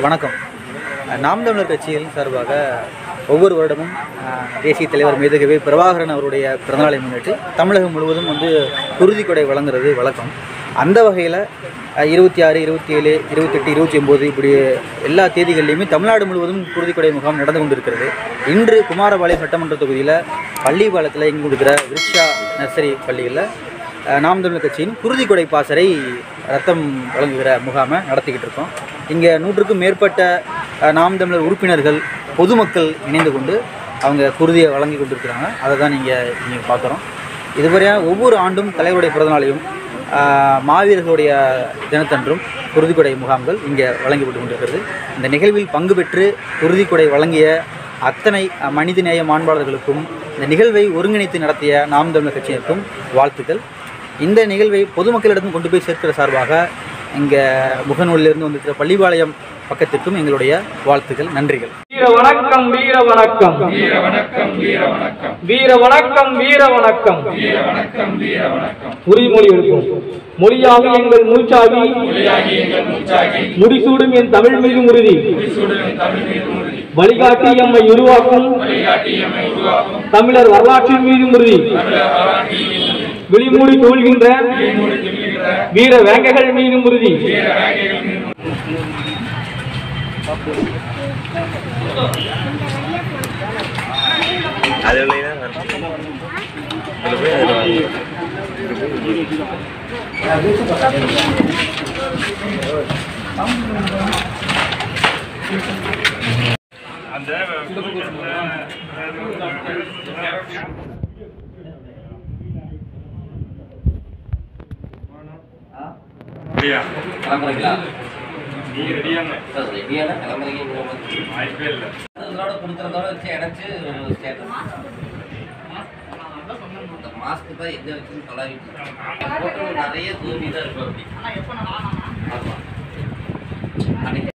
வணக்கம் நாம் தமிழர் கட்சியின் சார்பாக ஒவ்வொரு வருடமும் அஹ், தேசிய தலைவர் மேதகவி பிரபாகரன் அவருடைய பிறந்தநாளை முன்னிட்டு தமிழகம் முழுவதும் வந்து குருதி கொடை வழங்குறது வழக்கம் அந்த வகையில் இருபத்தி ஆறு இருபத்தி ஏழு இருபத்தெட்டு இருபத்தி ஒம்பது இப்படி எல்லா தேதிகள்லையுமே தமிழ்நாடு முழுவதும் குருதி கொடை முகாம் நடந்து கொண்டிருக்கிறது இன்று குமாரபாளையம் சட்டமன்ற தொகுதியில் பள்ளிப்பாளையத்தில் இங்கு கொடுக்குற விருட்சா நர்சரி பள்ளியில் அஹ் நாம் தமிழர் கட்சியின் குருதி கொடை பாசறை ரத்தம் வழங்குகிற முகாமை நடத்திக்கிட்டு இருக்கோம் இங்கே நூற்றுக்கும் மேற்பட்ட அஹ், நாம் தமிழர் உறுப்பினர்கள் பொதுமக்கள் இணைந்து கொண்டு அவங்க குருதியை வழங்கி கொண்டிருக்கிறாங்க அதை தான் நீங்கள் இங்கே பார்க்குறோம் இதுவரையாக ஒவ்வொரு ஆண்டும் தலைவருடைய பிறந்தநாளையும் அஹ், மாவீரர்களுடைய தினத்தன்றும் குருதிக்கொடை முகாம்கள் இங்கே வழங்கப்பட்டு கொண்டிருக்கிறது இந்த நிகழ்வில் பங்கு பெற்று குருதிக்கொடை வழங்கிய அத்தனை அஹ், மனிதநேய மாண்பாளர்களுக்கும் இந்த நிகழ்வை ஒருங்கிணைத்து நடத்திய நாம் தமிழர் கட்சியினருக்கும் வாழ்த்துக்கள் இந்த நிகழ்வை பொதுமக்களிடம் கொண்டு போய் சேர்க்கிற சார்பாக இங்கே முகநூலிலிருந்து வந்திருக்கிற பள்ளிப்பாளையம் பக்கத்திற்கும் எங்களுடைய வாழ்த்துக்கள் நன்றிகள் வீர வணக்கம் வீர வணக்கம் வீர வணக்கம் வீர வணக்கம் வீர வணக்கம் வீர வணக்கம் வீர வணக்கம் வீர வணக்கம் உறுதிமொழி எடுக்கும் மொழியாக எங்கள் மூச்சாகி மொழியாகி எங்கள் மூச்சாகி முடிசூடும் என் தமிழ் மீது உறுதி வழிகாட்டி எம்மை உருவாக்கும் தமிழர் வரலாற்றின் மீது உறுதி விழிமூடி தோல்கின்ற வீர வேங்கைகள் மீதும் உறுதி அது இல்லைன்னா அதில் போய் அதில் வாங்க கிளம்புறீங்களா சார் ரெடியான கிளம்புறீங்க அதோட கொடுக்குறதோட வச்சு இணைச்சு ஒரு ஸ்டேட்டஸ் இந்த மாஸ்க் தான் எங்க வச்சுன்னு தொலைவிட்டு போட்டு நிறைய தூவி தான் இருக்கும் அப்படி ஆமா அன்னைக்கு